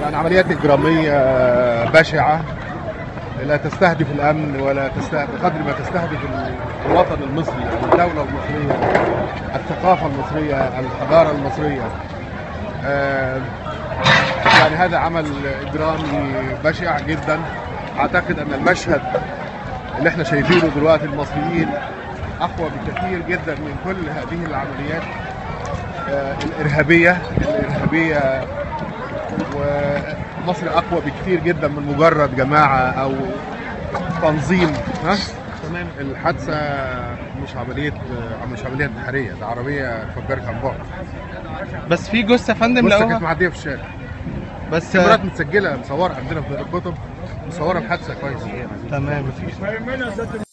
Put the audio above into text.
يعني عمليات إجرامية بشعة لا تستهدف الأمن ولا تستهدف بقدر ما تستهدف الوطن المصري الدولة المصرية الثقافة المصرية الحضارة المصرية آه، يعني هذا عمل إجرامي بشع جدا أعتقد أن المشهد اللي احنا شايفينه دلوقتي المصريين أقوى بكثير جدا من كل هذه العمليات آه، الإرهابية الإرهابية ومصر اقوى بكثير جدا من مجرد جماعه او تنظيم ها تمام الحادثه مش عمليه مش عمليه انتحاريه ده عربيه فجرت عن بعد بس في جثه يا فندم بص كانت لقوها معديه في الشارع بس كاميرات متسجله مصوره عندنا في الكتب مصوره الحادثه كويس تمام